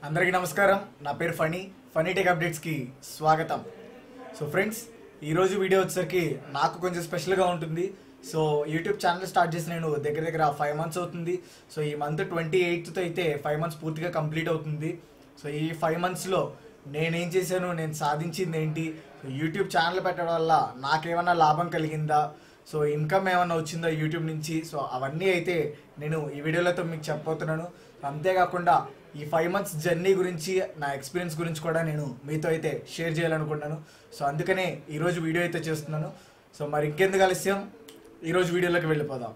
అందరికీ నమస్కారం నా పేరు ఫనీ ఫనీ టెక్ అప్డేట్స్కి స్వాగతం సో ఫ్రెండ్స్ ఈరోజు వీడియో వచ్చేసరికి నాకు కొంచెం స్పెషల్గా ఉంటుంది సో యూట్యూబ్ ఛానల్ స్టార్ట్ చేసి నేను దగ్గర దగ్గర ఫైవ్ మంత్స్ అవుతుంది సో ఈ మంత్ ట్వంటీ ఎయిత్తో అయితే ఫైవ్ మంత్స్ పూర్తిగా కంప్లీట్ అవుతుంది సో ఈ ఫైవ్ మంత్స్లో నేనేం చేశాను నేను సాధించింది ఏంటి సో యూట్యూబ్ ఛానల్ పెట్టడం వల్ల నాకేమన్నా లాభం కలిగిందా సో ఇన్కమ్ ఏమన్నా వచ్చిందా యూట్యూబ్ నుంచి సో అవన్నీ అయితే నేను ఈ వీడియోలతో మీకు చెప్పబోతున్నాను అంతేకాకుండా ఈ ఫైవ్ మంత్స్ జర్నీ గురించి నా ఎక్స్పీరియన్స్ గురించి కూడా నేను మీతో అయితే షేర్ చేయాలనుకుంటున్నాను సో అందుకనే ఈరోజు వీడియో అయితే చేస్తున్నాను సో మరి ఇంకెందుకు ఆలస్యం ఈరోజు వీడియోలోకి వెళ్ళిపోదాం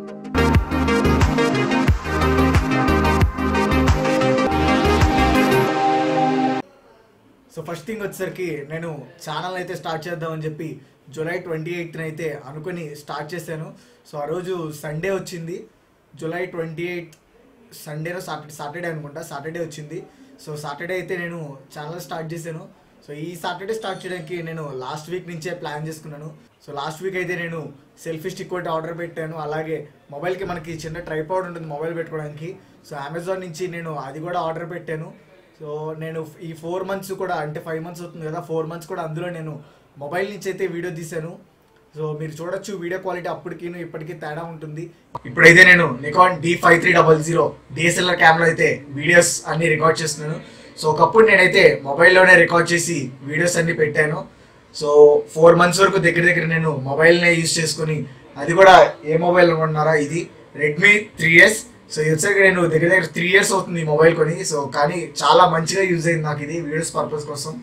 సో ఫస్ట్ థింగ్ వచ్చేసరికి నేను ఛానల్ అయితే స్టార్ట్ చేద్దామని చెప్పి జూలై ట్వంటీ ఎయిత్న అయితే అనుకుని స్టార్ట్ చేశాను సో ఆ రోజు సండే వచ్చింది జూలై ట్వంటీ ఎయిత్ సండేనో సాటర్డే సాటర్డే అనుకుంటా సాటర్డే వచ్చింది సో సాటర్డే అయితే నేను ఛానల్ స్టార్ట్ చేశాను సో ఈ సాటర్డే స్టార్ట్ చేయడానికి నేను లాస్ట్ వీక్ నుంచే ప్లాన్ చేసుకున్నాను సో లాస్ట్ వీక్ అయితే నేను సెల్ఫీ స్టిక్ ఒకటి ఆర్డర్ పెట్టాను అలాగే మొబైల్కి మనకి చిన్న ట్రైపాడ్ ఉంటుంది మొబైల్ పెట్టుకోవడానికి సో అమెజాన్ నుంచి నేను అది కూడా ఆర్డర్ పెట్టాను సో నేను ఈ ఫోర్ మంత్స్ కూడా అంటే ఫైవ్ మంత్స్ అవుతుంది కదా ఫోర్ మంత్స్ కూడా అందులో నేను మొబైల్ నుంచి అయితే వీడియో తీశాను సో మీరు చూడొచ్చు వీడియో క్వాలిటీ అప్పటికి ఇప్పటికీ తేడా ఉంటుంది ఇప్పుడైతే నేను Nikon D five three double zero DSLR camera అయితే వీడియోస్ అన్ని రికార్డ్ చేస్తున్నాను సో ఒకప్పుడు నేనైతే మొబైల్లోనే రికార్డ్ చేసి వీడియోస్ అన్ని పెట్టాను సో ఫోర్ మంత్స్ వరకు దగ్గర దగ్గర నేను మొబైల్నే యూజ్ చేసుకుని అది కూడా ఏ మొబైల్ అనుకుంటున్నారా ఇది రెడ్మీ త్రీ ఇయర్స్ సో ఇది వచ్చాక నేను దగ్గర దగ్గర త్రీ ఇయర్స్ అవుతుంది ఈ మొబైల్ కొని సో కానీ చాలా మంచిగా యూజ్ అయింది నాకు ఇది వీడియోస్ పర్పస్ కోసం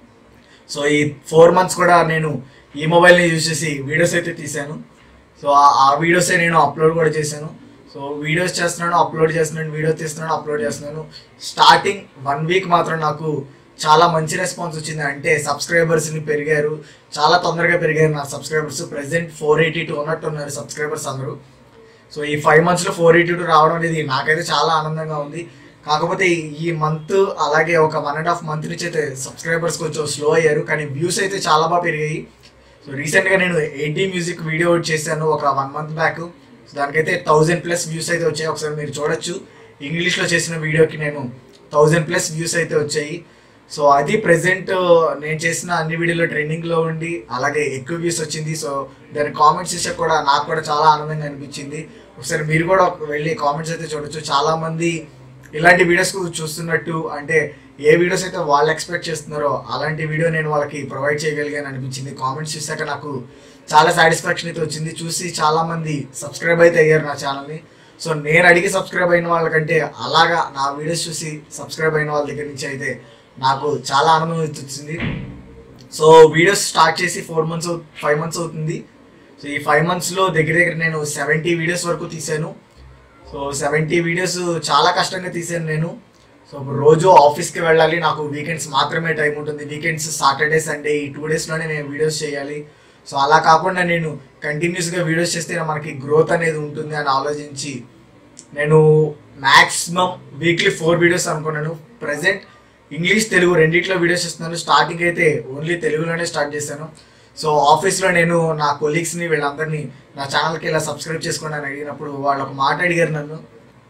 సో ఈ ఫోర్ మంత్స్ కూడా నేను ఈ మొబైల్ని యూజ్ చేసి వీడియోస్ అయితే తీశాను సో ఆ- ఆ వీడియోసే నేను అప్లోడ్ కూడా చేశాను సో వీడియోస్ చేస్తున్నాను అప్లోడ్ చేస్తున్నాను వీడియో తీస్తున్నాను అప్లోడ్ చేస్తున్నాను స్టార్టింగ్ వన్ వీక్ మాత్రం నాకు చాలా మంచి రెస్పాన్స్ వచ్చింది అంటే సబ్స్క్రైబర్స్ని పెరిగారు చాలా తొందరగా పెరిగారు నా subscribers present four eighty two ఉన్నట్టు ఉన్నారు సబ్స్క్రైబర్స్ అందరూ సో ఈ ఫైవ్ మంత్స్లో ఫోర్ ఎయిటీ టూ రావడం అనేది నాకైతే చాలా ఆనందంగా ఉంది కాకపోతే ఈ- ఈ మంత్ అలాగే ఒక వన్ అండ్ హాఫ్ మంత్ నుంచి అయితే సబ్స్క్రైబర్స్ కొంచెం స్లో అయ్యారు కానీ వ్యూస్ అయితే చాలా బాగా పెరిగాయి సో రీసెంట్గా నేను ఎయిటీ మ్యూజిక్ వీడియో ఒకటి చేశాను ఒక వన్ మంత్ బ్యాక్ సో దానికైతే థౌజండ్ ప్లస్ వ్యూస్ అయితే వచ్చాయి ఒకసారి మీరు చూడొచ్చు ఇంగ్లీష్లో చేసిన వీడియోకి నేను థౌజండ్ ప్లస్ వ్యూస్ అయితే వచ్చాయి సో అది ప్రెసెంట్ నేను చేసిన అన్ని వీడియోలో ట్రెండింగ్లో ఉండి అలాగే ఎక్కువ వ్యూస్ వచ్చింది సో దాని కామెంట్స్ చేసే కూడా నాకు కూడా చాలా ఆనందంగా అనిపించింది ఒకసారి మీరు కూడా ఒక- వెళ్ళి కామెంట్స్ అయితే చూడొచ్చు చాలా మంది ఇలాంటి వీడియోస్ చూస్తున్నట్టు అంటే ఏ వీడియోస్ అయితే వాళ్ళు ఎక్స్పెక్ట్ చేస్తున్నారో అలాంటి వీడియో నేను వాళ్ళకి ప్రొవైడ్ చేయగలిగాను అనిపించింది కామెంట్స్ చూసాక నాకు చాలా సాటిస్ఫాక్షన్ అయితే వచ్చింది చూసి చాలా మంది సబ్స్క్రైబ్ అయితే అయ్యారు నా ఛానల్ని సో నేను అడిగి సబ్స్క్రైబ్ అయిన వాళ్ళకంటే అలాగా నా వీడియోస్ చూసి సబ్స్క్రైబ్ అయిన వాళ్ళ దగ్గర నుంచి అయితే నాకు చాలా ఆనందం అయితే వచ్చింది సో వీడియోస్ స్టార్ట్ చేసి ఫోర్ మంత్స్ ఫైవ్ మంత్స్ అవుతుంది సో ఈ ఫైవ్ మంత్స్లో దగ్గర దగ్గర నేను సెవెంటీ వీడియోస్ వరకు తీశాను సో సెవెంటీ వీడియోస్ చాలా కష్టంగా తీసాను నేను సో ఇప్పుడు రోజు ఆఫీస్కి వెళ్ళాలి నాకు వీకెండ్స్ మాత్రమే టైం ఉంటుంది వీకెండ్స్ సాటర్డే సండే ఈ టూ డేస్లోనే నేను వీడియోస్ చేయాలి సో అలా కాకుండా నేను కంటిన్యూస్గా వీడియోస్ చేస్తే మనకి గ్రోత్ అనేది ఉంటుంది అని ఆలోచించి నేను మ్యాక్సిమం వీక్లీ ఫోర్ వీడియోస్ అనుకున్నాను ప్రజెంట్ ఇంగ్లీష్ తెలుగు రెండిట్లో వీడియోస్ చేస్తున్నాను స్టార్టింగ్ అయితే ఓన్లీ తెలుగులోనే స్టార్ట్ చేశాను సో ఆఫీస్లో నేను నా కొలీగ్స్ని వీళ్ళందరినీ నా ఛానల్కి ఇలా సబ్స్క్రైబ్ చేసుకోండి అని అడిగినప్పుడు వాళ్ళు ఒక మాట అడిగారు నన్ను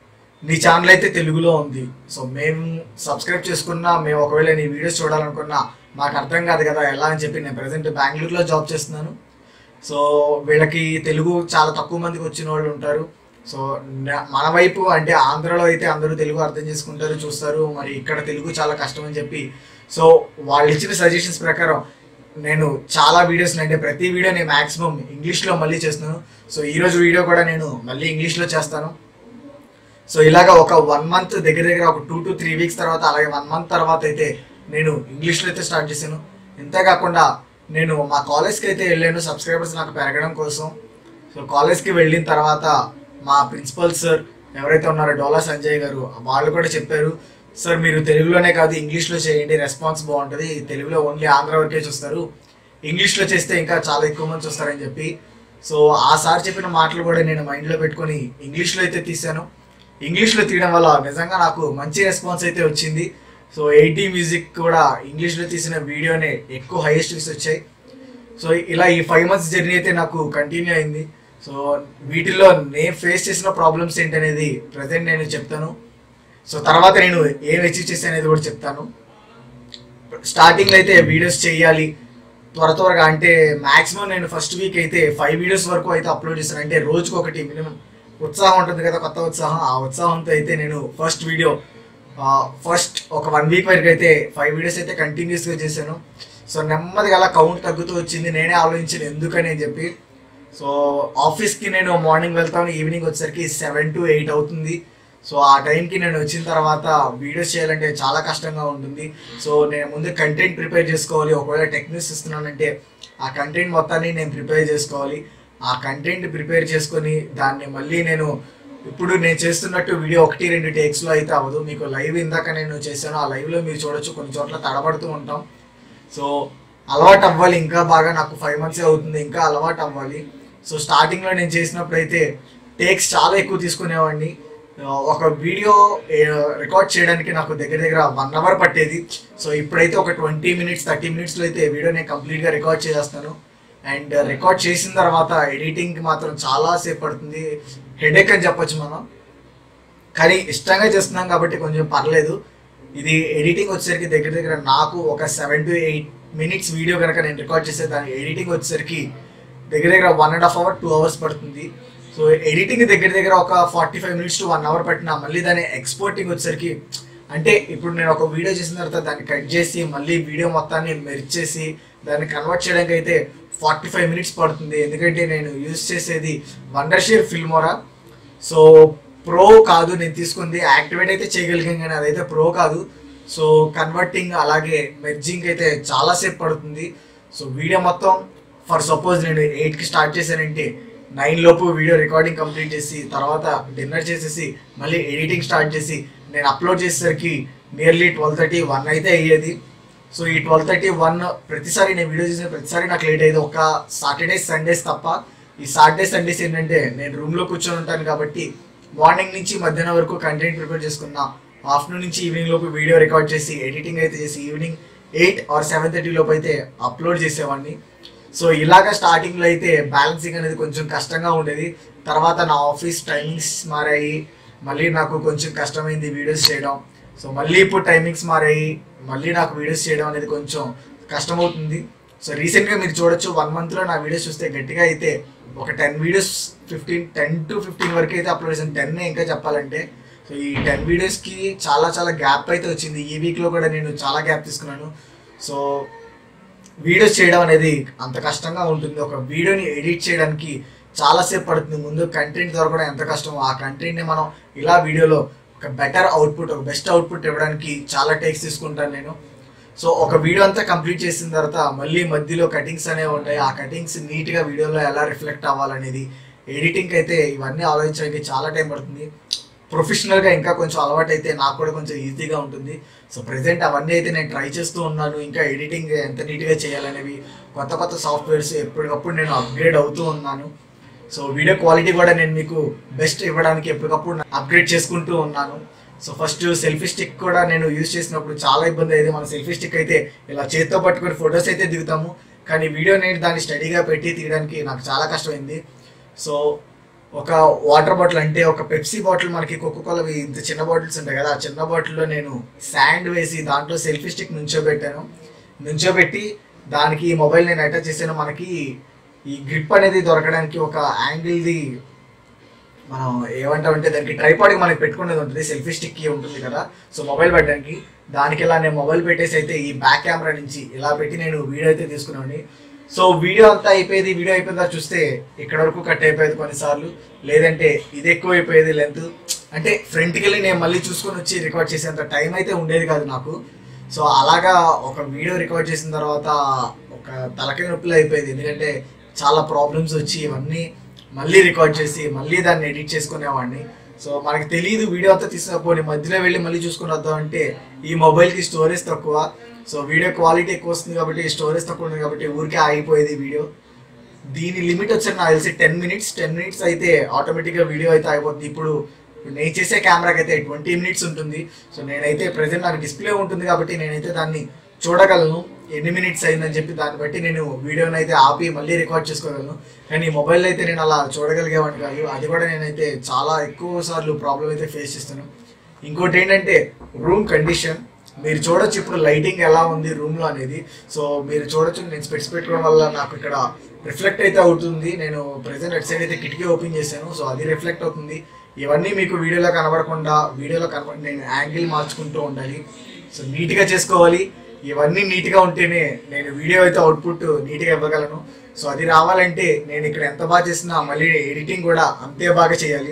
నీ ఛానల్ అయితే తెలుగులో ఉంది సో మేము సబ్స్క్రైబ్ చేసుకున్నా మేము ఒకవేళ నీ వీడియోస్ చూడాలనుకున్నా మాకు అర్థం కాదు కదా ఎలా అని చెప్పి నేను ప్రజెంట్ బెంగళూరులో జాబ్ చేస్తున్నాను సో వీళ్ళకి తెలుగు చాలా తక్కువ మందికి వచ్చిన వాళ్ళు ఉంటారు సో న- మన వైపు అంటే ఆంధ్రలో అయితే అందరూ తెలుగు అర్థం చేసుకుంటారు చూస్తారు మరి ఇక్కడ తెలుగు చాలా కష్టం అని చెప్పి సో వాళ్ళు ఇచ్చిన సజెషన్స్ ప్రకారం నేను చాలా వీడియోస్ అంటే ప్రతి వీడియో నేను మాక్సిమం ఇంగ్లీష్లో మళ్ళీ చేస్తున్నాను సో ఈరోజు వీడియో కూడా నేను మళ్ళీ ఇంగ్లీష్లో చేస్తాను సో ఇలాగ ఒక వన్ మంత్ దగ్గర దగ్గర ఒక టూ టు త్రీ వీక్స్ తర్వాత అలాగే వన్ మంత్ తర్వాత అయితే నేను ఇంగ్లీష్లో అయితే స్టార్ట్ చేశాను ఇంతేకాకుండా నేను మా కాలేజ్కి అయితే వెళ్ళాను సబ్స్క్రైబర్స్ నాకు పెరగడం కోసం సో కాలేజ్కి వెళ్ళిన తర్వాత మా ప్రిన్సిపల్ సార్ ఎవరైతే ఉన్నారో డోలా సంజయ్ గారు వాళ్ళు కూడా చెప్పారు సార్ మీరు తెలుగులోనే కాదు ఇంగ్లీష్లో చేయండి రెస్పాన్స్ బాగుంటుంది తెలుగులో ఓన్లీ ఆంధ్ర వరకే చూస్తారు ఇంగ్లీష్లో చేస్తే ఇంకా చాలా ఎక్కువ మంది చూస్తారని చెప్పి సో ఆ సార్ చెప్పిన మాటలు కూడా నేను మైండ్లో పెట్టుకొని ఇంగ్లీష్లో అయితే తీశాను ఇంగ్లీష్లో తీయడం వల్ల నిజంగా నాకు మంచి రెస్పాన్స్ అయితే వచ్చింది సో ఎయిటీ మ్యూజిక్ కూడా ఇంగ్లీష్లో తీసిన వీడియోనే ఎక్కువ హైయెస్ట్ వ్యూస్ వచ్చాయి సో ఇలా ఈ ఫైవ్ మంత్స్ జర్నీ అయితే నాకు కంటిన్యూ అయింది సో వీటిల్లో నేను ఫేస్ చేసిన ప్రాబ్లమ్స్ ఏంటనేది ప్రజెంట్ నేను చెప్తాను సో తర్వాత నేను ఏం అచీవ్ చేశాను అనేది కూడా చెప్తాను స్టార్టింగ్ అయితే వీడియోస్ చేయాలి త్వర త్వరగా అంటే మాక్సిమం నేను ఫస్ట్ వీక్ అయితే ఫైవ్ వీడియోస్ వరకు అయితే అప్లోడ్ చేస్తాను అంటే రోజుకి ఒకటి మినిమం ఉత్సాహం ఉంటుంది కదా కొత్త ఉత్సాహం ఆ ఉత్సాహంతో అయితే నేను ఫస్ట్ వీడియో ఫస్ట్ ఒక వన్ వీక్ వరకు అయితే ఫైవ్ వీడియోస్ అయితే కంటిన్యూస్గా చేశాను సో నెమ్మదిగా అలా కౌంట్ తగ్గుతూ వచ్చింది నేనే ఆలోచించాను ఎందుకని అని చెప్పి సో ఆఫీస్కి నేను మార్నింగ్ వెళ్తాను ఈవినింగ్ వచ్చేసరికి సెవెన్ టు ఎయిట్ అవుతుంది సో ఆ టైంకి నేను వచ్చిన తర్వాత వీడియోస్ చేయాలంటే చాలా కష్టంగా ఉంటుంది సో నేను ముందు కంటెంట్ ప్రిపేర్ చేసుకోవాలి ఒకవేళ టెక్నిక్స్ ఇస్తున్నానంటే ఆ కంటెంట్ మొత్తాన్ని నేను ప్రిపేర్ చేసుకోవాలి ఆ కంటెంట్ ప్రిపేర్ చేసుకొని దాన్ని మళ్ళీ నేను ఇప్పుడు నేను చేస్తున్నట్టు వీడియో ఒకటి రెండు టేక్స్లో అయితే అవ్వదు మీకు లైవ్ ఇందాక నేను చేశాను ఆ లైవ్లో మీరు చూడొచ్చు కొన్ని చోట్ల తడబడుతూ ఉంటాం సో అలవాటు అవ్వాలి ఇంకా బాగా నాకు ఫైవ్ మంత్సే అవుతుంది ఇంకా అలవాటు అవ్వాలి సో స్టార్టింగ్లో నేను చేసినప్పుడు అయితే టేక్స్ చాలా ఎక్కువ తీసుకునేవాడిని ఆ, ఒక వీడియో రికార్డ్ చేయడానికి నాకు దగ్గర దగ్గర వన్ అవర్ పట్టేది సో ఇప్పుడైతే ఒక ట్వంటీ మినిట్స్ థర్టీ మినిట్స్లో అయితే వీడియో నేను కంప్లీట్గా రికార్డ్ చేసేస్తాను అండ్ రికార్డ్ చేసిన తర్వాత ఎడిటింగ్కి మాత్రం చాలా సేపు పడుతుంది హెడేక్ అని చెప్పొచ్చు మనం కానీ ఇష్టంగా చేస్తున్నాం కాబట్టి కొంచెం పర్లేదు ఇది ఎడిటింగ్ వచ్చేసరికి దగ్గర దగ్గర నాకు ఒక seven to eight minutes video కనుక నేను రికార్డ్ చేసే దాని ఎడిటింగ్ వచ్చేసరికి దగ్గర దగ్గర one and half hour two hours పడుతుంది సో ఎడిటింగ్ దగ్గర దగ్గర ఒక forty five minutes to one hour పట్టిన మళ్ళీ దాని ఎక్స్పోర్టింగ్ వచ్చేసరికి అంటే ఇప్పుడు నేను ఒక వీడియో చేసిన తర్వాత దాన్ని కట్ చేసి మళ్ళీ వీడియో మొత్తాన్ని మెర్చ్ చేసి దాన్ని కన్వర్ట్ చేయడానికి అయితే ఫార్టీ ఫైవ్ మినిట్స్ పడుతుంది ఎందుకంటే నేను యూజ్ చేసేది Wondershare Filmora so pro కాదు నేను తీసుకుంది యాక్టివేట్ అయితే చేయగలిగాను కానీ అదైతే ప్రో కాదు సో కన్వర్టింగ్ అలాగే మెర్జింగ్ అయితే చాలాసేపు పడుతుంది సో వీడియో మొత్తం ఫర్ సపోజ్ నేను ఎయిట్కి స్టార్ట్ చేశానంటే నైన్ లోపు వీడియో రికార్డింగ్ కంప్లీట్ చేసి తర్వాత డిన్నర్ చేసేసి మళ్ళీ ఎడిటింగ్ స్టార్ట్ చేసి నేను అప్లోడ్ చేసేసరికి నియర్లీ ట్వెల్వ్ థర్టీ వన్ అయితే అయ్యేది సో ఈ ట్వెల్వ్ థర్టీ వన్ ప్రతిసారి నేను వీడియో చేసిన ప్రతిసారి నాకు లేట్ అయ్యేది ఒక సాటర్డేస్ సండేస్ తప్ప ఈ సాటర్డే సండేస్ ఏంటంటే నేను రూమ్లో కూర్చొని ఉంటాను కాబట్టి మార్నింగ్ నుంచి మధ్యాహ్నం వరకు కంటెంట్ ప్రిపేర్ చేసుకున్నా ఆఫ్టర్నూన్ నుంచి ఈవినింగ్ లోపు వీడియో రికార్డ్ చేసి ఎడిటింగ్ అయితే చేసి evening eight or seven thirty లోపు అయితే అప్లోడ్ చేసేవాడిని సో ఇలాగా స్టార్టింగ్లో అయితే బ్యాలెన్సింగ్ అనేది కొంచెం కష్టంగా ఉండేది తర్వాత నా ఆఫీస్ టైమింగ్స్ మారాయి మళ్ళీ నాకు కొంచెం కష్టమైంది వీడియోస్ చేయడం సో మళ్ళీ ఇప్పుడు టైమింగ్స్ మారాయి మళ్ళీ నాకు వీడియోస్ చేయడం అనేది కొంచెం కష్టమవుతుంది సో రీసెంట్గా మీరు చూడొచ్చు వన్ మంత్లో నా వీడియోస్ చూస్తే గట్టిగా అయితే ఒక ten videos fifteen ten to fifteen వరకు అయితే అప్లోడ్ చేశాను టెన్ ఇంకా చెప్పాలంటే సో ఈ టెన్ వీడియోస్కి చాలా చాలా గ్యాప్ అయితే వచ్చింది ఈ వీక్లో కూడా నేను చాలా గ్యాప్ తీసుకున్నాను సో వీడియోస్ చేయడం అనేది అంత కష్టంగా ఉంటుంది ఒక వీడియోని ఎడిట్ చేయడానికి చాలాసేపు పడుతుంది ముందు కంటెంట్ దొరకడం ఎంత కష్టమో ఆ కంటెంట్ని మనం ఇలా వీడియోలో ఒక బెటర్ అవుట్పుట్ ఒక బెస్ట్ అవుట్పుట్ ఇవ్వడానికి చాలా టేక్స్ తీసుకుంటాను నేను సో ఒక వీడియో అంతా కంప్లీట్ చేసిన తర్వాత మళ్ళీ మధ్యలో కటింగ్స్ అనేవి ఉంటాయి ఆ కటింగ్స్ నీట్గా వీడియోలో ఎలా రిఫ్లెక్ట్ అవ్వాలనేది ఎడిటింగ్ అయితే ఇవన్నీ ఆలోచించడానికి చాలా టైం పడుతుంది ప్రొఫెషనల్గా ఇంకా కొంచెం అలవాటు అయితే నాకు కూడా కొంచెం ఈజీగా ఉంటుంది సో ప్రజెంట్ అవన్నీ అయితే నేను ట్రై చేస్తూ ఉన్నాను ఇంకా ఎడిటింగ్ ఎంత నీట్గా చేయాలనేవి కొత్త కొత్త సాఫ్ట్వేర్స్ ఎప్పటికప్పుడు నేను అప్గ్రేడ్ అవుతూ ఉన్నాను సో వీడియో క్వాలిటీ కూడా నేను మీకు బెస్ట్ ఇవ్వడానికి ఎప్పటికప్పుడు అప్గ్రేడ్ చేసుకుంటూ ఉన్నాను సో ఫస్ట్ సెల్ఫీ స్టిక్ కూడా నేను యూజ్ చేసినప్పుడు చాలా ఇబ్బంది అయ్యేది మన సెల్ఫీ స్టిక్ అయితే ఇలా చేతితో పట్టుకొని ఫొటోస్ అయితే దిగుతాము కానీ వీడియో నేను దాన్ని స్టడీగా పెట్టి తీయడానికి నాకు చాలా కష్టమైంది సో ఒక వాటర్ బాటిల్ అంటే ఒక పెప్సీ బాటిల్ మనకి కోకోకోలా ఇంత చిన్న బాటిల్స్ ఉంటాయి కదా ఆ చిన్న బాటిల్లో నేను శాండ్ వేసి దాంట్లో సెల్ఫీ స్టిక్ నుంచోబెట్టాను నుంచోబెట్టి దానికి ఈ మొబైల్ నేను అటాచ్ చేశాను మనకి ఈ గ్రిప్ అనేది దొరకడానికి ఒక యాంగిల్ది మనం ఏమంటామంటే దానికి ట్రైపాడ్కి మనకి పెట్టుకునేది ఉంటుంది సెల్ఫీ స్టిక్ ఉంటుంది కదా సో మొబైల్ పెట్టడానికి దానికి ఇలా నేను మొబైల్ పెట్టేసి అయితే ఈ బ్యాక్ కెమెరా నుంచి ఇలా పెట్టి నేను వీడియో అయితే తీసుకున్నాను సో వీడియో అంతా అయిపోయేది వీడియో అయిపోయిందా చూస్తే ఇక్కడ వరకు కట్ అయిపోయేది కొన్నిసార్లు లేదంటే ఇది ఎక్కువ అయిపోయేది లెంత్ అంటే ఫ్రంట్కి వెళ్ళి నేను మళ్ళీ చూసుకొని వచ్చి రికార్డ్ చేసేంత టైం అయితే ఉండేది కాదు నాకు సో అలాగా ఒక వీడియో రికార్డ్ చేసిన తర్వాత ఒక తలకాయ నొప్పులు అయిపోయేది ఎందుకంటే చాలా ప్రాబ్లమ్స్ వచ్చి ఇవన్నీ మళ్ళీ రికార్డ్ చేసి మళ్ళీ దాన్ని ఎడిట్ చేసుకునేవాడిని సో మనకి తెలియదు వీడియో అంతా తీసుకుపోయి మధ్యలో వెళ్ళి మళ్ళీ చూసుకుని వద్దాం అంటే ఈ మొబైల్కి స్టోరేజ్ తక్కువ సో వీడియో క్వాలిటీ ఎక్కువ వస్తుంది కాబట్టి స్టోరేజ్ తక్కువ ఉంది కాబట్టి ఊరికే ఆగిపోయేది వీడియో దీని లిమిట్ వచ్చి నాకు తెలిసి టెన్ మినిట్స్ టెన్ మినిట్స్ అయితే ఆటోమేటిక్గా వీడియో అయితే అయిపోతుంది ఇప్పుడు నేను చేసే కెమెరాకి అయితే ట్వంటీ మినిట్స్ ఉంటుంది సో నేనైతే ప్రజెంట్ నాకు డిస్ప్లే ఉంటుంది కాబట్టి నేనైతే దాన్ని చూడగలను ఎన్ని మినిట్స్ అయిందని చెప్పి దాన్ని బట్టి నేను వీడియోని అయితే ఆపి మళ్ళీ రికార్డ్ చేసుకోగలను కానీ మొబైల్ అయితే నేను అలా చూడగలిగేవాడిని కాదు అది కూడా నేనైతే చాలా ఎక్కువ సార్లు ప్రాబ్లం అయితే ఫేస్ చేస్తాను ఇంకోటి ఏంటంటే రూమ్ కండిషన్ మీరు చూడొచ్చు ఇప్పుడు లైటింగ్ ఎలా ఉంది రూమ్ లో అనేది సో మీరు చూడొచ్చు నేను స్పెట్స్ పెట్టుకోవడం వల్ల నాకు ఇక్కడ రిఫ్లెక్ట్ అయితే అవుతుంది నేను ప్రెసెంట్ అటు సైడ్ అయితే కిటికీ ఓపెన్ చేశాను సో అది రిఫ్లెక్ట్ అవుతుంది ఇవన్నీ మీకు వీడియోలో కనబడకుండా వీడియోలో కనబడ నేను యాంగిల్ మార్చుకుంటూ ఉండాలి సో నీట్గా చేసుకోవాలి ఇవన్నీ నీట్గా ఉంటేనే నేను వీడియో అయితే అవుట్పుట్ నీట్గా ఇవ్వగలను సో అది రావాలంటే నేను ఇక్కడ ఎంత బాగా చేసినా మళ్ళీ ఎడిటింగ్ కూడా అంతే బాగా చేయాలి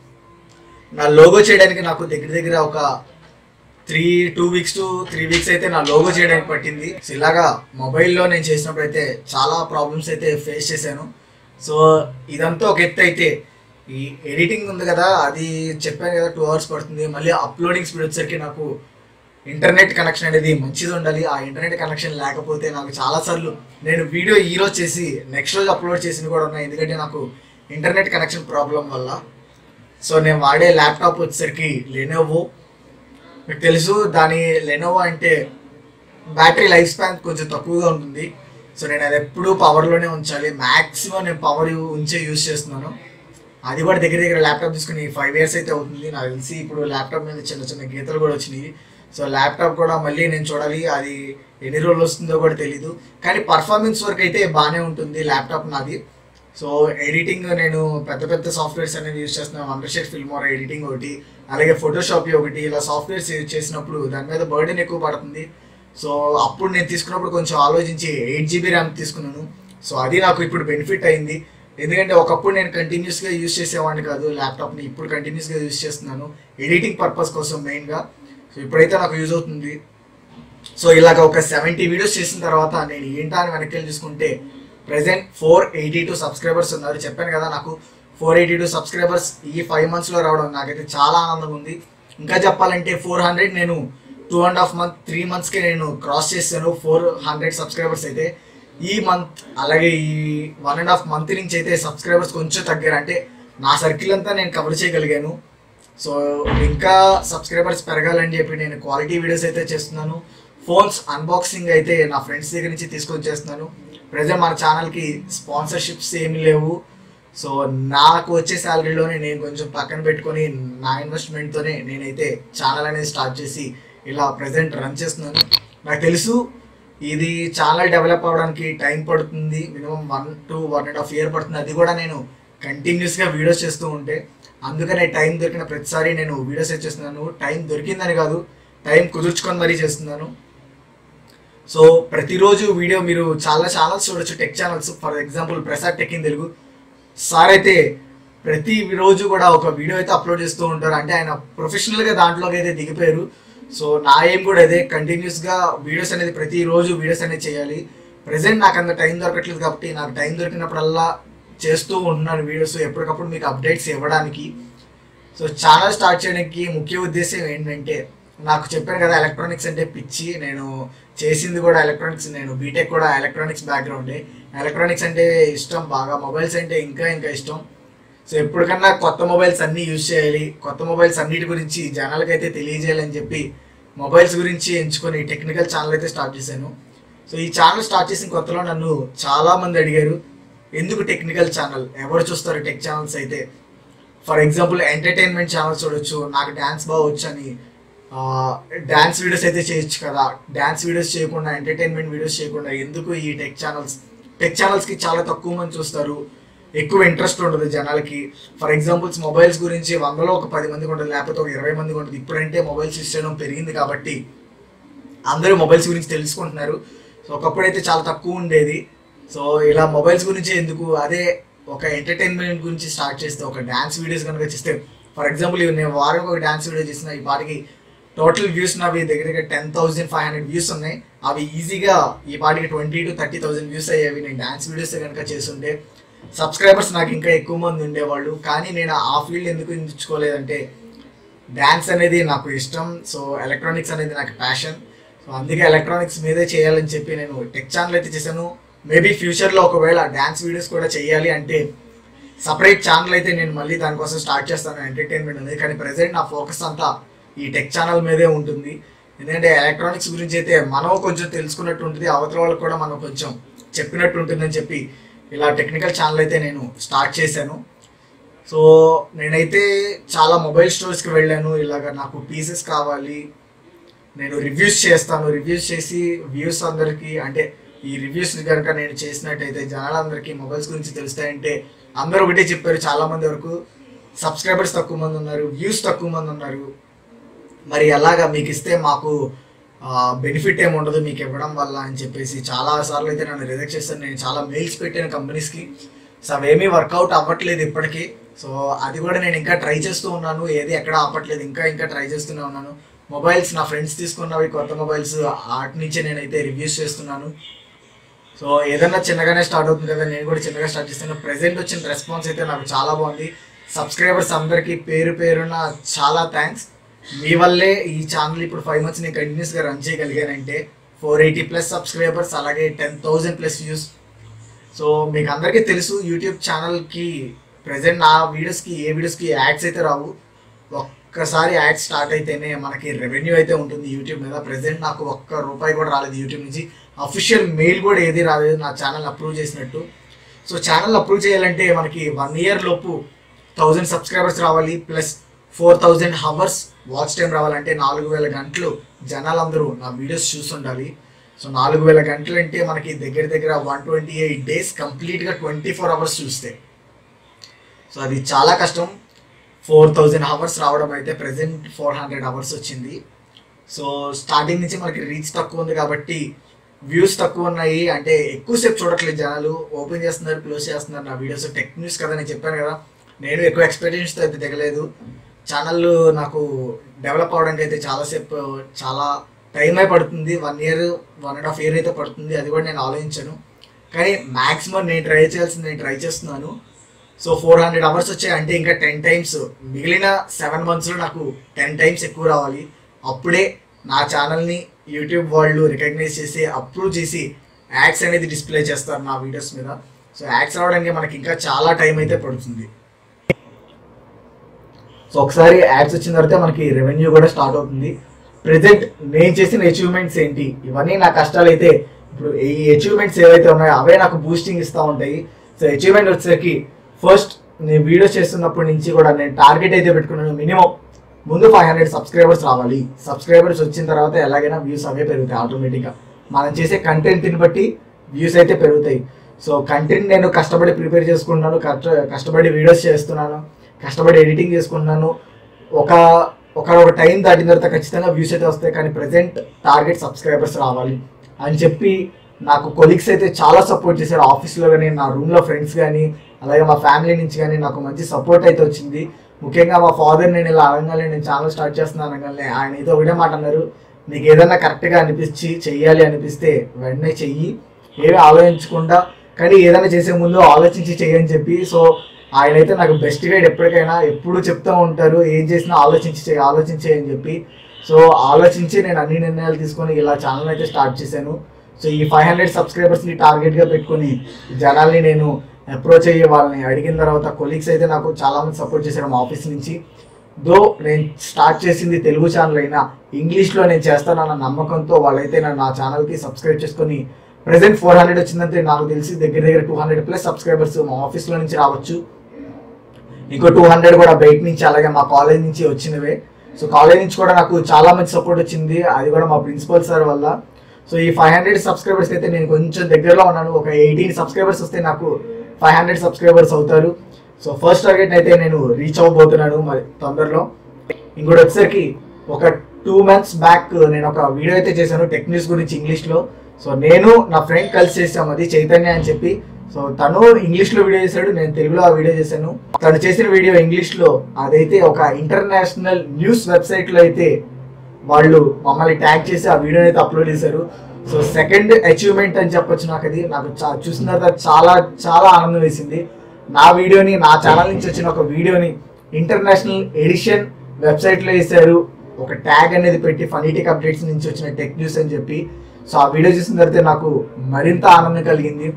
నా లోగో చేయడానికి నాకు దగ్గర దగ్గర ఒక three two weeks to three weeks అయితే నా లోగో చేయడానికి పట్టింది సో ఇలాగా మొబైల్లో నేను చేసినప్పుడు అయితే చాలా ప్రాబ్లమ్స్ అయితే ఫేస్ చేశాను సో ఇదంతా ఒక ఎత్తు అయితే ఈ ఎడిటింగ్ ఉంది కదా అది చెప్పాను కదా టూ అవర్స్ పడుతుంది మళ్ళీ అప్లోడింగ్ స్పీడ్ వచ్చేసరికి నాకు ఇంటర్నెట్ కనెక్షన్ అనేది మంచిది ఉండాలి ఆ ఇంటర్నెట్ కనెక్షన్ లేకపోతే నాకు చాలాసార్లు నేను వీడియో ఈ రోజు చేసి నెక్స్ట్ రోజు అప్లోడ్ చేసింది కూడా ఉన్నాయి ఎందుకంటే నాకు ఇంటర్నెట్ కనెక్షన్ ప్రాబ్లం వల్ల సో నేను వాడే ల్యాప్టాప్ వచ్చేసరికి లెనోవో మీకు తెలుసు దాని లెనోవో అంటే బ్యాటరీ లైఫ్ స్పాన్ కొంచెం తక్కువగా ఉంటుంది సో నేను అది ఎప్పుడూ పవర్లోనే ఉంచాలి మ్యాక్సిమం నేను పవర్ ఉంచే యూజ్ చేస్తున్నాను అది కూడా దగ్గర దగ్గర ల్యాప్టాప్ తీసుకుని ఫైవ్ ఇయర్స్ అయితే అవుతుంది నాకు తెలిసి ఇప్పుడు ల్యాప్టాప్ మీద చిన్న చిన్న గీతలు కూడా వచ్చినాయి సో ల్యాప్టాప్ కూడా మళ్ళీ నేను చూడాలి అది ఎన్ని రోజులు వస్తుందో కూడా తెలీదు కానీ పర్ఫార్మెన్స్ వరకు అయితే బాగానే ఉంటుంది ల్యాప్టాప్ నాది సో ఎడిటింగ్ నేను పెద్ద పెద్ద సాఫ్ట్వేర్స్ అనేవి యూజ్ చేస్తున్నాను వండర్షెట్ ఫిల్మోరా ఎడిటింగ్ ఒకటి అలాగే ఫోటోషాప్ ఒకటి ఇలా సాఫ్ట్వేర్స్ యూజ్ చేసినప్పుడు దాని మీద బర్డెన్ ఎక్కువ పడుతుంది సో అప్పుడు నేను తీసుకున్నప్పుడు కొంచెం ఆలోచించి ఎయిట్ జీబీ ర్యామ్ తీసుకున్నాను సో అది నాకు ఇప్పుడు బెనిఫిట్ అయింది ఎందుకంటే ఒకప్పుడు నేను కంటిన్యూస్గా యూజ్ చేసేవాడిని కాదు ల్యాప్టాప్ని ఇప్పుడు కంటిన్యూస్గా యూజ్ చేస్తున్నాను ఎడిటింగ్ పర్పస్ కోసం మెయిన్గా సో ఇప్పుడైతే నాకు యూజ్ అవుతుంది సో ఇలాగ ఒక సెవెంటీ వీడియోస్ చేసిన తర్వాత నేను ఏంటా అని వెనక్కి వెళ్ళి చూసుకుంటే present four eighty two subscribers ఉన్నారు చెప్పాను కదా నాకు ఫోర్ ఎయిటీ టూ సబ్స్క్రైబర్స్ ఈ ఫైవ్ మంత్స్లో రావడం నాకైతే చాలా ఆనందంగా ఉంది ఇంకా చెప్పాలంటే ఫోర్ హండ్రెడ్ నేను two and half month three మంత్స్కి నేను క్రాస్ చేశాను ఫోర్ హండ్రెడ్ సబ్స్క్రైబర్స్ అయితే ఈ మంత్ అలాగే ఈ వన్ అండ్ హాఫ్ మంత్ నుంచి అయితే సబ్స్క్రైబర్స్ కొంచెం తగ్గారు అంటే నా సర్కిల్ అంతా నేను కవర్ చేయగలిగాను సో ఇంకా సబ్స్క్రైబర్స్ పెరగాలని చెప్పి నేను క్వాలిటీ వీడియోస్ అయితే చేస్తున్నాను ఫోన్స్ అన్బాక్సింగ్ అయితే నా ఫ్రెండ్స్ దగ్గర నుంచి తీసుకొని చేస్తున్నాను ప్రజెంట్ మన ఛానల్కి స్పాన్సర్షిప్స్ ఏమీ లేవు సో నాకు వచ్చే శాలరీలోనే నేను కొంచెం పక్కన పెట్టుకొని నా ఇన్వెస్ట్మెంట్తోనే నేనైతే ఛానల్ అనేది స్టార్ట్ చేసి ఇలా ప్రజెంట్ రన్ చేస్తున్నాను నాకు తెలుసు ఇది ఛానల్ డెవలప్ అవ్వడానికి టైం పడుతుంది minimum one two one and half year పడుతుంది అది కూడా నేను కంటిన్యూస్గా వీడియోస్ చేస్తూ ఉంటే అందుకనే టైం దొరికిన ప్రతిసారి నేను వీడియోస్ చేస్తున్నాను టైం దొరికిందని కాదు టైం కుదుర్చుకొని మరీ చేస్తున్నాను సో ప్రతిరోజు వీడియో మీరు చాలా ఛానల్స్ చూడొచ్చు tech channels for example Prasad tech in Telugu sir అయితే ప్రతి రోజు కూడా ఒక వీడియో అయితే అప్లోడ్ చేస్తూ ఉంటారు అంటే ఆయన ప్రొఫెషనల్గా దాంట్లోకి అయితే దిగిపోయారు సో నా ఏం కూడా అదే కంటిన్యూస్గా వీడియోస్ అనేది ప్రతిరోజు వీడియోస్ అనేది చేయాలి ప్రజెంట్ నాకు అంత టైం దొరకట్లేదు కాబట్టి నాకు టైం దొరికినప్పుడల్లా చేస్తూ ఉంటున్నాను వీడియోస్ ఎప్పటికప్పుడు మీకు అప్డేట్స్ ఇవ్వడానికి సో ఛానల్ స్టార్ట్ చేయడానికి ముఖ్య ఉద్దేశం ఏంటంటే నాకు చెప్పాను కదా ఎలక్ట్రానిక్స్ అంటే పిచ్చి నేను చేసింది కూడా ఎలక్ట్రానిక్స్ నేను బీటెక్ కూడా ఎలక్ట్రానిక్స్ బ్యాక్గ్రౌండే ఎలక్ట్రానిక్స్ అంటే ఇష్టం బాగా మొబైల్స్ అంటే ఇంకా ఇంకా ఇష్టం సో ఎప్పటికన్నా కొత్త మొబైల్స్ అన్నీ యూజ్ చేయాలి కొత్త మొబైల్స్ అన్నిటి గురించి జనాలకైతే తెలియజేయాలని చెప్పి మొబైల్స్ గురించి ఎంచుకొని టెక్నికల్ ఛానల్ అయితే స్టార్ట్ చేశాను సో ఈ ఛానల్ స్టార్ట్ చేసిన కొత్తలో నన్ను చాలా మంది అడిగారు ఎందుకు టెక్నికల్ ఛానల్ ఎవరు చూస్తారు టెక్ ఛానల్స్ అయితే ఫర్ ఎగ్జాంపుల్ ఎంటర్టైన్మెంట్ ఛానల్స్ చూడొచ్చు నాకు డ్యాన్స్ బాగా వచ్చని డ్యాన్స్ వీడియోస్ అయితే చేయొచ్చు కదా డ్యాన్స్ వీడియోస్ చేయకుండా ఎంటర్టైన్మెంట్ వీడియోస్ చేయకుండా ఎందుకు ఈ టెక్ ఛానల్స్ టెక్ ఛానల్స్కి చాలా తక్కువ మంది చూస్తారు ఎక్కువ ఇంట్రెస్ట్ ఉండదు జనాలకి ఫర్ ఎగ్జాంపుల్స్ మొబైల్స్ గురించి వందలో ఒక పది మందికి ఉంటుంది లేకపోతే ఒక ఇరవై మందికి ఉంటుంది ఇప్పుడంటే మొబైల్స్ యూస్ చేయడం పెరిగింది కాబట్టి అందరూ మొబైల్స్ గురించి తెలుసుకుంటున్నారు సో ఒకప్పుడైతే చాలా తక్కువ ఉండేది సో ఇలా మొబైల్స్ గురించి ఎందుకు అదే ఒక ఎంటర్టైన్మెంట్ గురించి స్టార్ట్ చేస్తే ఒక డ్యాన్స్ వీడియోస్ కనుక చేస్తే ఫర్ ఎగ్జాంపుల్ నేను వారం ఒక డ్యాన్స్ వీడియో చేసిన ఈ పాటికి టోటల్ వ్యూస్ నావి దగ్గర దగ్గర ten thousand five hundred views ఉన్నాయి అవి ఈజీగా ఈ పాటికి twenty to thirty thousand views అయ్యేవి నేను డ్యాన్స్ వీడియోస్ కనుక చేస్తుంటే సబ్స్క్రైబర్స్ నాకు ఇంకా ఎక్కువ మంది ఉండేవాళ్ళు కానీ నేను ఆ ఫీల్డ్ ఎందుకు ఎంచుకోలేదంటే డ్యాన్స్ అనేది నాకు ఇష్టం సో ఎలక్ట్రానిక్స్ అనేది నాకు ప్యాషన్ సో అందుకే ఎలక్ట్రానిక్స్ మీదే చేయాలని చెప్పి నేను టెక్ ఛానల్ అయితే చేశాను మేబీ ఫ్యూచర్లో ఒకవేళ డ్యాన్స్ వీడియోస్ కూడా చేయాలి అంటే సపరేట్ ఛానల్ అయితే నేను మళ్ళీ దానికోసం స్టార్ట్ చేస్తాను ఎంటర్టైన్మెంట్ అనేది కానీ ప్రజెంట్ నా ఫోకస్ అంతా ఈ టెక్ ఛానల్ మీదే ఉంటుంది ఎందుకంటే ఎలక్ట్రానిక్స్ గురించి అయితే మనం కొంచెం తెలుసుకున్నట్టు ఉంటుంది అవతల వాళ్ళకి కూడా మనం కొంచెం చెప్పినట్టు ఉంటుందని చెప్పి ఇలా టెక్నికల్ ఛానల్ అయితే నేను స్టార్ట్ చేశాను సో నేనైతే చాలా మొబైల్ స్టోర్స్కి వెళ్ళాను ఇలాగ నాకు పీసెస్ కావాలి నేను రివ్యూస్ చేస్తాను రివ్యూస్ చేసి వ్యూస్ అందరికీ అంటే ఈ రివ్యూస్ కనుక నేను చేసినట్టయితే జనాలందరికీ మొబైల్స్ గురించి తెలుస్తాయంటే అందరూ ఒకటే చెప్పారు చాలా మంది వరకు సబ్స్క్రైబర్స్ తక్కువ మంది ఉన్నారు వ్యూస్ తక్కువ మంది ఉన్నారు మరి ఎలాగా మీకు ఇస్తే మాకు బెనిఫిట్ ఏమి ఉండదు మీకు ఇవ్వడం వల్ల అని చెప్పేసి చాలా సార్లు అయితే నన్ను రిజెక్ట్ చేస్తాను నేను చాలా మెయిల్స్ పెట్టాను కంపెనీస్కి సో అవేమీ వర్కౌట్ అవ్వట్లేదు ఇప్పటికీ సో అది కూడా నేను ఇంకా ట్రై చేస్తూ ఉన్నాను ఏది ఎక్కడ ఆపట్లేదు ఇంకా ఇంకా ట్రై చేస్తూనే ఉన్నాను మొబైల్స్ నా ఫ్రెండ్స్ తీసుకున్నవి కొత్త మొబైల్స్ వాటి నుంచే నేనైతే రివ్యూస్ చేస్తున్నాను సో ఏదన్నా చిన్నగానే స్టార్ట్ అవుతుంది కదా నేను కూడా చిన్నగా స్టార్ట్ చేస్తాను ప్రెసెంట్ వచ్చిన రెస్పాన్స్ అయితే నాకు చాలా బాగుంది సబ్స్క్రైబర్స్ అందరికీ పేరు పేరున చాలా థ్యాంక్స్ మీ వల్లే ఈ ఛానల్ ఇప్పుడు ఫైవ్ మంత్స్ నేను కంటిన్యూస్గా రన్ చేయగలిగానంటే ఫోర్ ఎయిటీ ప్లస్ సబ్స్క్రైబర్స్ అలాగే ten thousand plus views so మీకు అందరికీ తెలుసు యూట్యూబ్ ఛానల్కి ప్రజెంట్ నా వీడియోస్కి ఏ వీడియోస్కి యాడ్స్ అయితే రావు ఒక్కసారి యాడ్స్ స్టార్ట్ అయితేనే మనకి రెవెన్యూ అయితే ఉంటుంది యూట్యూబ్ మీద ప్రజెంట్ నాకు ఒక్క రూపాయి కూడా రాలేదు యూట్యూబ్ నుంచి అఫీషియల్ మెయిల్ కూడా ఏది రాలేదు నా ఛానల్ అప్రూవ్ చేసినట్టు సో ఛానల్ అప్రూవ్ చేయాలంటే మనకి వన్ ఇయర్ లోపు థౌజండ్ సబ్స్క్రైబర్స్ రావాలి plus four thousand hours watch time రావాలంటే నాలుగు వేల గంటలు జనాలందరూ నా వీడియోస్ చూస్తుండాలి సో నాలుగు వేల గంటలు అంటే మనకి దగ్గర దగ్గర వన్ ట్వంటీ ఎయిట్ డేస్ కంప్లీట్గా ట్వంటీ ఫోర్ అవర్స్ చూస్తే సో అది చాలా కష్టం ఫోర్ థౌజండ్ అవర్స్ రావడం అయితే ప్రెసెంట్ ఫోర్ హండ్రెడ్ అవర్స్ వచ్చింది సో స్టార్టింగ్ నుంచి మనకి రీచ్ తక్కువ ఉంది కాబట్టి వ్యూస్ తక్కువ ఉన్నాయి అంటే ఎక్కువసేపు చూడట్లేదు జనాలు ఓపెన్ చేస్తున్నారు క్లోజ్ చేస్తున్నారు నా వీడియోస్ టెక్ న్యూస్ కదా నేను చెప్పాను కదా నేను ఎక్కువ ఎక్స్పెక్టేషన్స్తో అయితే దిగలేదు ఛానల్ నాకు డెవలప్ అవడానికి అయితే చాలాసేపు చాలా టైం అయి పడుతుంది one year one and half year అయితే పడుతుంది అది కూడా నేను ఆలోచించాను కానీ మ్యాక్సిమం నేను ట్రై చేయాల్సింది నేను ట్రై చేస్తున్నాను సో ఫోర్ హండ్రెడ్ అవర్స్ వచ్చాయి అంటే ఇంకా టెన్ టైమ్స్ మిగిలిన సెవెన్ మంత్స్లో నాకు టెన్ టైమ్స్ ఎక్కువ రావాలి అప్పుడే నా ఛానల్ని యూట్యూబ్ వాళ్ళు రికగ్నైజ్ చేసి అప్రూవ్ చేసి యాడ్స్ అనేది డిస్ప్లే చేస్తారు నా వీడియోస్ మీద సో యాడ్స్ రావడానికి మనకి ఇంకా చాలా టైం అయితే పడుతుంది సో ఒకసారి యాడ్స్ వచ్చిన తర్వాత మనకి రెవెన్యూ కూడా స్టార్ట్ అవుతుంది ప్రెసెంట్ నేను చేసిన అచీవ్మెంట్స్ ఏంటి ఇవన్నీ నా కష్టాలు అయితే ఇప్పుడు ఈ అచీవ్మెంట్స్ ఏవైతే ఉన్నాయో అవే నాకు బూస్టింగ్ ఇస్తూ ఉంటాయి సో అచీవ్మెంట్ వచ్చేసరికి ఫస్ట్ నేను వీడియో చేస్తున్నప్పటి నుంచి కూడా నేను టార్గెట్ అయితే పెట్టుకున్నాను మినిమం ముందు ఫైవ్ హండ్రెడ్ సబ్స్క్రైబర్స్ రావాలి సబ్స్క్రైబర్స్ వచ్చిన తర్వాత ఎలాగైనా వ్యూస్ అవే పెరుగుతాయి ఆటోమేటిక్గా మనం చేసే కంటెంట్ని బట్టి వ్యూస్ అయితే పెరుగుతాయి సో కంటెంట్ నేను కష్టపడి ప్రిపేర్ చేసుకుంటున్నాను కష్ట కష్టపడి వీడియోస్ చేస్తున్నాను కష్టపడి ఎడిటింగ్ చేసుకుంటున్నాను ఒక ఒక ఒక టైం దాటిన తర్వాత ఖచ్చితంగా వ్యూస్ అయితే వస్తాయి కానీ ప్రజెంట్ టార్గెట్ సబ్స్క్రైబర్స్ రావాలి అని చెప్పి నాకు కొలీగ్స్ అయితే చాలా సపోర్ట్ చేశారు ఆఫీస్లో కానీ నా రూమ్లో ఫ్రెండ్స్ కానీ అలాగే మా ఫ్యామిలీ నుంచి కానీ నాకు మంచి సపోర్ట్ అయితే వచ్చింది ముఖ్యంగా మా ఫాదర్ నేను ఇలా అనగానే నేను ఛానల్ స్టార్ట్ చేస్తున్నాను అనగానే ఆయన అయితే ఒకటే మాట అన్నారు నీకు ఏదైనా కరెక్ట్గా అనిపించి చెయ్యాలి అనిపిస్తే వెంటనే చెయ్యి ఏమి ఆలోచించకుండా కానీ ఏదైనా చేసే ముందు ఆలోచించి చెయ్యని చెప్పి సో ఆయన అయితే నాకు బెస్ట్ గైడ్ ఎప్పటికైనా ఎప్పుడు చెప్తూ ఉంటారు ఏం చేసినా ఆలోచించి చేయి ఆలోచించి చేయి అని చెప్పి సో ఆలోచించి నేను అన్ని నిర్ణయాలు తీసుకొని ఇలా ఛానల్ అయితే స్టార్ట్ చేశాను సో ఈ ఫైవ్ హండ్రెడ్ సబ్స్క్రైబర్స్ని టార్గెట్గా పెట్టుకొని జనాల్ని నేను అప్రోచ్ అయ్యే వాళ్ళని అడిగిన తర్వాత కొలీగ్స్ అయితే నాకు చాలా మంది సపోర్ట్ చేశారు మా ఆఫీస్ నుంచి దో నేను స్టార్ట్ చేసింది తెలుగు ఛానల్ అయినా ఇంగ్లీష్లో నేను చేస్తానన్న నమ్మకంతో వాళ్ళైతే నన్ను నా ఛానల్కి సబ్స్క్రైబ్ చేసుకొని ప్రెసెంట్ ఫోర్ హండ్రెడ్ వచ్చిందంటే నాకు తెలిసి దగ్గర దగ్గర టూ హండ్రెడ్ ప్లస్ సబ్స్క్రైబర్స్ మా ఆఫీస్లో నుంచి రావచ్చు ఇంకో టూ హండ్రెడ్ కూడా బయట నుంచి అలాగే మా కాలేజ్ నుంచి వచ్చినవే సో కాలేజ్ నుంచి కూడా నాకు చాలా మంచి సపోర్ట్ వచ్చింది అది కూడా మా ప్రిన్సిపల్ సార్ వల్ల సో ఈ ఫైవ్ హండ్రెడ్ సబ్స్క్రైబర్స్ అయితే నేను కొంచెం దగ్గరలో ఉన్నాను ఒక ఎయిటీన్ సబ్స్క్రైబర్స్ వస్తే నాకు ఫైవ్ హండ్రెడ్ సబ్స్క్రైబర్స్ అవుతారు సో ఫస్ట్ టార్గెట్ అయితే నేను రీచ్ అవ్వబోతున్నాను మరి తొందరలో ఇంకోటి వచ్చేసరికి ఒక టూ మంత్స్ బ్యాక్ నేను ఒక వీడియో అయితే చేశాను టెక్ న్యూస్ గురించి ఇంగ్లీష్లో సో నేను నా ఫ్రెండ్ కలిసి చేసాం అది చైతన్య అని చెప్పి సో తను ఇంగ్లీష్లో వీడియో చేశాడు నేను తెలుగులో ఆ వీడియో చేశాను తను చేసిన వీడియో ఇంగ్లీష్లో అదైతే ఒక ఇంటర్నేషనల్ న్యూస్ వెబ్సైట్లో అయితే వాళ్ళు మమ్మల్ని ట్యాగ్ చేసి ఆ వీడియోని అయితే అప్లోడ్ చేశారు సో సెకండ్ అచీవ్మెంట్ అని చెప్పొచ్చు నాకు అది నాకు చా- చూసిన తర్వాత చాలా చాలా ఆనందం వేసింది నా వీడియోని నా ఛానల్ నుంచి వచ్చిన ఒక వీడియోని ఇంటర్నేషనల్ ఎడిషన్ వెబ్సైట్లో వేశారు ఒక ట్యాగ్ అనేది పెట్టి ఫనీటిక్ అప్డేట్స్ నుంచి వచ్చిన టెక్ న్యూస్ అని చెప్పి సో ఆ వీడియో చూసిన తర్వాత నాకు మరింత ఆనందం కలిగింది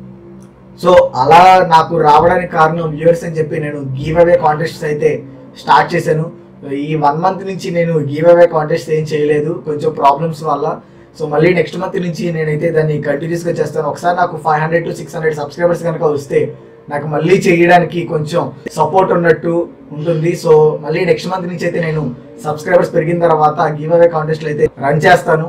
సో అలా నాకు రావడానికి కారణం వ్యూవర్స్ అని చెప్పి నేను గివ్ అవే కాంటెస్ట్ అయితే స్టార్ట్ చేశాను ఈ వన్ మంత్ నుంచి నేను గివ్ అవే కాంటెస్ట్ ఏం చేయలేదు కొంచెం ప్రాబ్లమ్స్ వల్ల సో మళ్ళీ నెక్స్ట్ మంత్ నుంచి నేనైతే దాన్ని కంటిన్యూస్గా చేస్తాను ఒకసారి నాకు five hundred to six hundred subscribers కనుక వస్తే నాకు మళ్ళీ చేయడానికి కొంచెం సపోర్ట్ ఉన్నట్టు ఉంటుంది సో మళ్ళీ నెక్స్ట్ మంత్ నుంచి అయితే నేను సబ్స్క్రైబర్స్ పెరిగిన తర్వాత గివ్ అవే కాంటెస్ట్లు అయితే రన్ చేస్తాను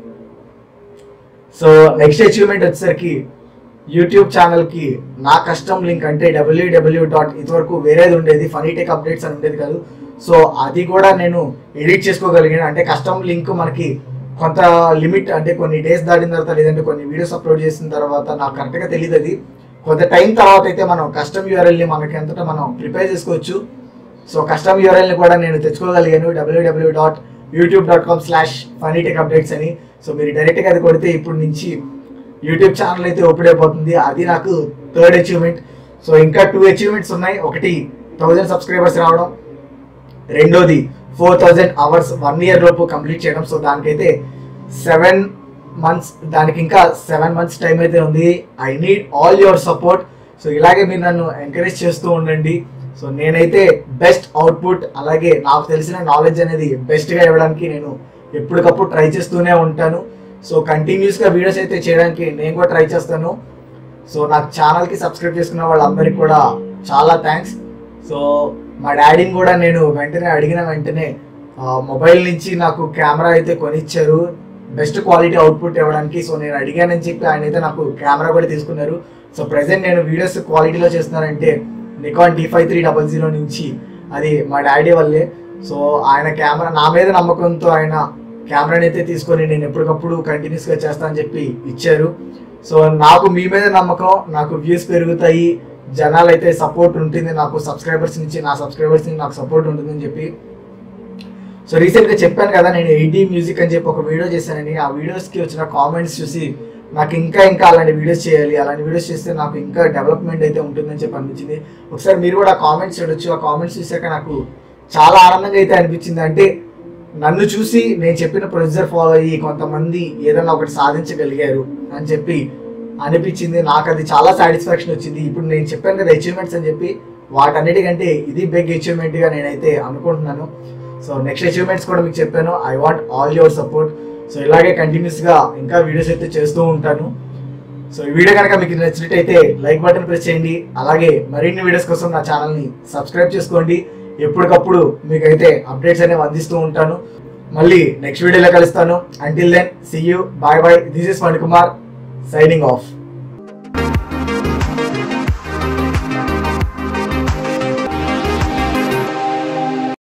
సో నెక్స్ట్ అచీవ్మెంట్ వచ్చేసరికి యూట్యూబ్ ఛానల్కి నా కస్టమ్ లింక్ అంటే డబ్ల్యూడబ్ల్యూ డాట్ ఇదివరకు వేరేది ఉండేది ఫనీ టెక్ అప్డేట్స్ అని ఉండేది కాదు సో అది కూడా నేను ఎడిట్ చేసుకోగలిగాను అంటే కస్టమ్ లింక్ మనకి కొంత లిమిట్ అంటే కొన్ని డేస్ దాటిన తర్వాత లేదంటే కొన్ని వీడియోస్ అప్లోడ్ చేసిన తర్వాత నాకు కరెక్ట్గా తెలియదు అది కొంత టైం తర్వాత అయితే మనం కస్టమ్ యూఆర్ఎల్ని మనకి అంతటా మనం ప్రిపేర్ చేసుకోవచ్చు సో కస్టమ్ యూఆర్ఎల్ని కూడా నేను తెచ్చుకోగలిగాను WWW dot YouTube dot com slash funny tech updates అని సో మీరు డైరెక్ట్గా అది కొడితే ఇప్పుడు నుంచి యూట్యూబ్ ఛానల్ అయితే ఓపెన్ అయిపోతుంది అది నాకు థర్డ్ అచీవ్మెంట్ సో ఇంకా టూ అచీవ్మెంట్స్ ఉన్నాయి ఒకటి థౌజండ్ సబ్స్క్రైబర్స్ రావడం రెండోది four thousand hours one year లోపు కంప్లీట్ చేయడం సో దానికైతే సెవెన్ మంత్స్ దానికి ఇంకా సెవెన్ మంత్స్ టైం అయితే ఉంది I need all your support so ఇలాగే మీరు నన్ను ఎంకరేజ్ చేస్తూ ఉండండి సో నేనైతే బెస్ట్ అవుట్పుట్ అలాగే నాకు తెలిసిన నాలెడ్జ్ అనేది బెస్ట్గా ఇవ్వడానికి నేను ఎప్పటికప్పుడు ట్రై చేస్తూనే ఉంటాను సో కంటిన్యూస్గా వీడియోస్ అయితే చేయడానికి నేను కూడా ట్రై చేస్తాను సో నాకు ఛానల్కి సబ్స్క్రైబ్ చేసుకున్న వాళ్ళందరికీ కూడా చాలా థ్యాంక్స్ సో మా డాడీని కూడా నేను వెంటనే అడిగిన వెంటనే మొబైల్ నుంచి నాకు కెమెరా అయితే కొనిచ్చారు బెస్ట్ క్వాలిటీ అవుట్పుట్ ఇవ్వడానికి సో నేను అడిగానని చెప్పి ఆయన అయితే నాకు కెమెరా కూడా తీసుకున్నారు సో ప్రజెంట్ నేను వీడియోస్ క్వాలిటీలో చేస్తున్నానంటే Nikon D five three double zero నుంచి అది మా డాడీ వల్లే సో ఆయన కెమెరా నా మీద నమ్మకంతో ఆయన కెమెరాని అయితే తీసుకొని నేను ఎప్పటికప్పుడు కంటిన్యూస్గా చేస్తా అని చెప్పి ఇచ్చారు సో నాకు మీ మీద నమ్మకం నాకు వ్యూస్ పెరుగుతాయి జనాలు అయితే సపోర్ట్ ఉంటుంది నాకు సబ్స్క్రైబర్స్ నుంచి నా సబ్స్క్రైబర్స్ నుంచి నాకు సపోర్ట్ ఉంటుందని చెప్పి సో రీసెంట్గా చెప్పాను కదా నేను ఎయిటీ మ్యూజిక్ అని చెప్పి ఒక వీడియో చేశానని ఆ వీడియోస్కి వచ్చిన కామెంట్స్ చూసి నాకు ఇంకా ఇంకా అలాంటి వీడియోస్ చేయాలి అలాంటి వీడియోస్ చేస్తే నాకు ఇంకా డెవలప్మెంట్ అయితే ఉంటుందని చెప్పి అనిపించింది ఒకసారి మీరు కూడా కామెంట్స్ చూడొచ్చు ఆ కామెంట్స్ చూసాక నాకు చాలా ఆనందంగా అయితే అనిపించింది అంటే నన్ను చూసి నేను చెప్పిన ప్రొసీజర్ ఫాలో అయ్యి కొంతమంది ఏదైనా ఒకటి సాధించగలిగారు అని చెప్పి అనిపించింది నాకు అది చాలా సాటిస్ఫాక్షన్ వచ్చింది ఇప్పుడు నేను చెప్పాను కదా అచీవ్మెంట్స్ అని చెప్పి వాటన్నిటికంటే ఇది బిగ్ అచీవ్మెంట్గా నేనైతే అనుకుంటున్నాను సో నెక్స్ట్ అచీవ్మెంట్స్ కూడా మీకు చెప్పాను I want all your support so ఇలాగే కంటిన్యూస్గా ఇంకా వీడియోస్ అయితే చేస్తూ ఉంటాను సో ఈ వీడియో కనుక మీకు నచ్చినట్టయితే లైక్ బటన్ ప్రెస్ చేయండి అలాగే మరిన్ని వీడియోస్ కోసం నా ఛానల్ని సబ్స్క్రైబ్ చేసుకోండి ఎప్పటికప్పుడు మీకైతే అప్డేట్స్ అనేవి అందిస్తూ ఉంటాను మళ్ళీ నెక్స్ట్ వీడియోలో కలుస్తాను until then see you bye bye this is Kumar signing of